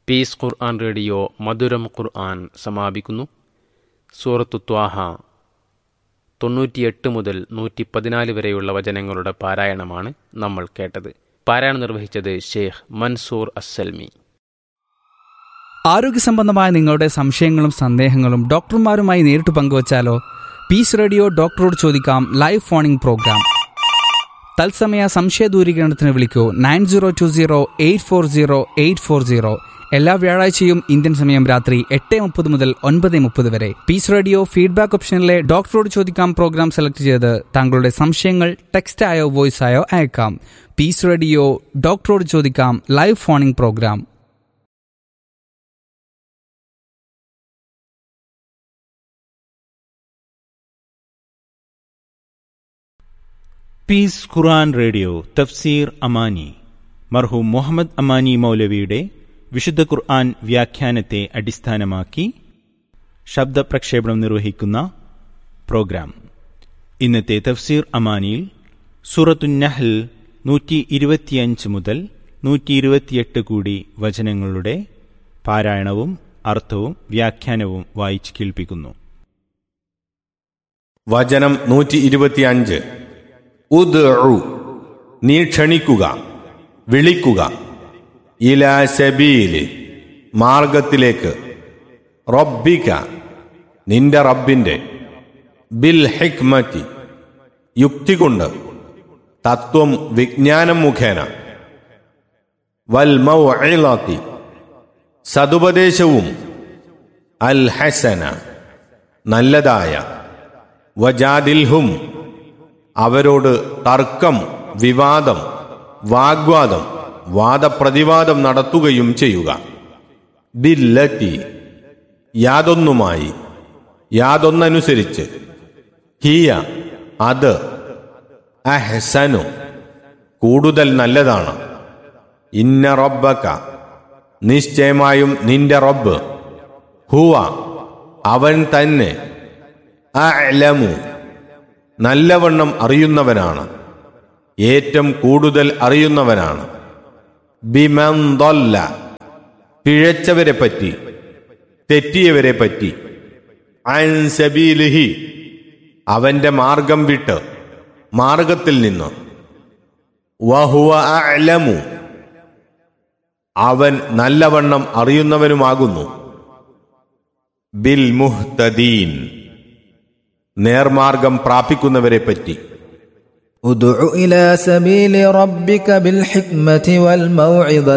piece ഖുർആൻ radio മധുരം ഖുർആൻ സമാപിക്കുന്നു സൂറത്തു ത്വാഹ തൊണ്ണൂറ്റിയെട്ട് മുതൽ നൂറ്റി പതിനാല് വരെയുള്ള വചനങ്ങളുടെ പാരായണമാണ് നമ്മൾ കേട്ടത് പാരായണം നിർവഹിച്ചത് ഷേഖ് മൻസൂർ അസ്സൽമി ആരോഗ്യ സംബന്ധമായ നിങ്ങളുടെ സംശയങ്ങളും സന്ദേഹങ്ങളും ഡോക്ടർമാരുമായി നേരിട്ട് പങ്കുവച്ചാലോ പീസ് റേഡിയോ ഡോക്ടറോട് ചോദിക്കാം ലൈവ് ഫോണിംഗ് പ്രോഗ്രാം തത്സമയ സംശയ ദൂരീകരണത്തിന് വിളിക്കൂ nine zero two zero eight four zero eight four zero എല്ലാ വ്യാഴാഴ്ചയും ഇന്ത്യൻ സമയം രാത്രി എട്ട് മുപ്പത് മുതൽ ഒൻപത് മുപ്പത് വരെ പീസ് റേഡിയോ ഫീഡ്ബാക്ക് ഓപ്ഷനിലെ ഡോക്ടറോട് ചോദിക്കാം പ്രോഗ്രാം സെലക്ട് ചെയ്ത് താങ്കളുടെ സംശയങ്ങൾ ടെക്സ്റ്റ് ആയോ വോയിസ് ആയോ അയക്കാം പീസ് റേഡിയോ ഡോക്ടറോട് ചോദിക്കാം live phoning programme Peace Quran radio തഫ്സീർ അമാനി മർഹൂം മുഹമ്മദ് അമാനി മൗലവിയുടെ വിശുദ്ധ ഖുർആൻ വ്യാഖ്യാനത്തെ അടിസ്ഥാനമാക്കി ശബ്ദ പ്രക്ഷേപണം നിർവഹിക്കുന്ന പ്രോഗ്രാം ഇന്നത്തെ തഫ്സീർ അമാനിയിൽ സൂറത്തു നഹൽ നൂറ്റി ഇരുപത്തിയഞ്ച് മുതൽ നൂറ്റി ഇരുപത്തിയെട്ട് കൂടി വചനങ്ങളുടെ പാരായണവും അർത്ഥവും വ്യാഖ്യാനവും വായിച്ചു കേൾപ്പിക്കുന്നു വചനം നൂറ്റി ഇരുപത്തിയഞ്ച് ഉദ് നീ ക്ഷണിക്കുക വിളിക്കുക ഇലാ സബീല് മാർഗത്തിലേക്ക് റബ്ബിക നിന്റെ റബ്ബിന്റെ ബിൽ ഹിക്മത്തി യുക്തി കൊണ്ട് തത്വം വിജ്ഞാനം മുഖേന വൽ മൗഇളത്തി സതുപദേശവും അൽ ഹസന നല്ലതായ വജാദിൽഹും അവരോട് തർക്കം വിവാദം വാഗ്വാദം വാദപ്രതിവാദം നടത്തുകയും ചെയ്യുക ബില്ലത്തി യാതൊന്നുമായി യാതൊന്നനുസരിച്ച് ഹിയ അത് അഹ്സനു കൂടുതൽ നല്ലതാണ് ഇന്ന റബ്ബക്ക നിശ്ചയമായും നിന്റെ റബ്ബ് ഹുവ അവൻ തന്നെ അലമു നല്ലവണ്ണം അറിയുന്നവനാണ് ഏറ്റവും കൂടുതൽ അറിയുന്നവനാണ് ബിമന്തൊല്ല പിഴച്ചവരെ പറ്റി തെറ്റിയവരെ പറ്റി അൻസബീലിഹി അവന്റെ മാർഗം വിട്ട് മാർഗത്തിൽ നിന്ന് വഹുവ അലമു അവൻ നല്ലവണ്ണം അറിയുന്നവനുമാകുന്നു ബിൽ മുഹ്തദീൻ നേർമാർഗം പ്രാപിക്കുന്നവരെ പറ്റി ادع إلى سبيل ربك بالحكمة والموعظة